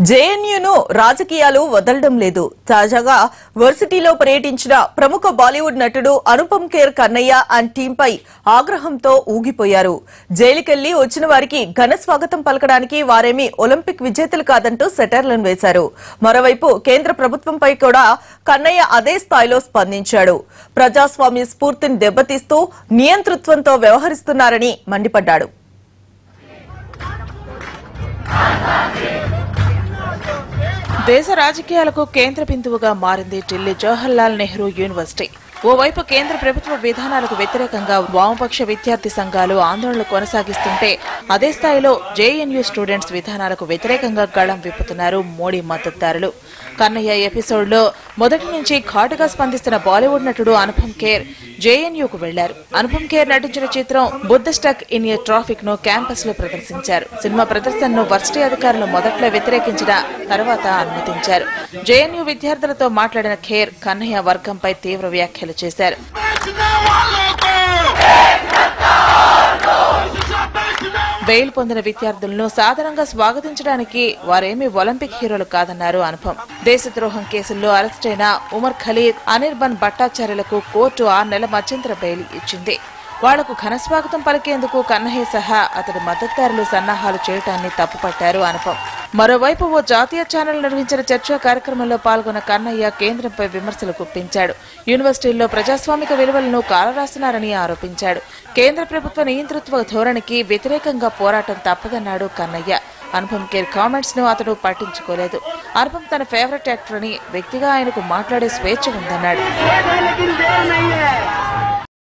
జేఎన్యూను రాజకీయాలు వదలడం లేదు తాజాగా వర్సిటీలో పర్యటించిన ప్రముఖ బాలీవుడ్ నటుడు అనుపమ్ ఖేర్ కన్నయ్య అండ్ టీంపై ఆగ్రహంతో ఊగిపోయారు జైలుకెళ్లి వచ్చిన వారికి ఘన స్వాగతం పలకడానికి వారేమీ ఒలింపిక్ విజేతలు కాదంటూ సెటర్లను వేశారు మరోవైపు కేంద్ర ప్రభుత్వంపై కూడా కన్నయ్య అదే స్థాయిలో స్పందించాడు ప్రజాస్వామ్య స్ఫూర్తిని దెబ్బతీస్తూ నియంతృత్వంతో వ్యవహరిస్తున్నారని మండిపడ్డాడు దేశ రాజకీయాలకు కేంద్ర బిందువుగా మారింది ఢిల్లీ జవహర్లాల్ నెహ్రూ యూనివర్సిటీ ఓవైపు కేంద్ర ప్రభుత్వ విధానాలకు వ్యతిరేకంగా వామపక్ష విద్యార్థి సంఘాలు ఆందోళనలు కొనసాగిస్తుంటే అదే స్థాయిలో జేఎన్యూ స్టూడెంట్స్ విధానాలకు వ్యతిరేకంగా గళం విప్పుతున్నారు మోడీ మద్దతుదారులు కన్నయ్య ఎపిసోడ్లో మొదటి నుంచి ఘాటుగా స్పందిస్తున్న బాలీవుడ్ నటుడు అనుపమ్ ఖేర్ జేఎన్యూకు వెళ్లారు అనుపమ్ ఖేర్ నటించిన చిత్రం Buddha stuck in a traffic ను క్యాంపస్ లో ప్రదర్శించారు సినిమా ప్రదర్శనను వర్సిటీ అధికారులు మొదట్లో వ్యతిరేకించిన తర్వాత అనుమతించారు జేఎన్యూ విద్యార్థులతో మాట్లాడిన ఖేర్ కన్నయ్య వర్గంపై తీవ్ర వ్యాఖ్యలు చేశారు బెయిల్ పొందిన విద్యార్థులను సాధారణంగా స్వాగతించడానికి వారేమీ ఒలింపిక్ హీరోలు కాదన్నారు అనుపం దేశద్రోహం కేసుల్లో అరెస్టైన ఉమర్ ఖలీద్ అనిర్బన్ భట్టాచార్యులకు కోర్టు ఆరు నెలల మధ్యంతర బెయిల్ ఇచ్చింది వాళ్లకు ఘనస్వాగతం పలికేందుకు కన్నయ్య సహా అతడి మద్దతుదారులు సన్నాహాలు చేయటాన్ని తప్పుపట్టారు అనుపం మరోవైపు ఓ జాతీయ ఛానల్ నిర్వహించిన చర్చా కార్యక్రమంలో పాల్గొన్న కన్నయ్య కేంద్రంపై విమర్శలు గుప్పించాడు యూనివర్సిటీల్లో ప్రజాస్వామిక విలువలను కాలరాస్తున్నారని ఆరోపించాడు కేంద్ర ప్రభుత్వ నియంతృత్వ ధోరణికి వ్యతిరేకంగా పోరాటం తప్పదన్నాడు కన్నయ్య అనుపమ్ కేర్ కామెంట్స్ ను అతడు పట్టించుకోలేదు అనుపమ్ తన ఫేవరెట్ యాక్టర్ అని వ్యక్తిగా ఆయనకు మాట్లాడే స్వేచ్ఛ ఉందన్నాడు लेकिन देर नहीं है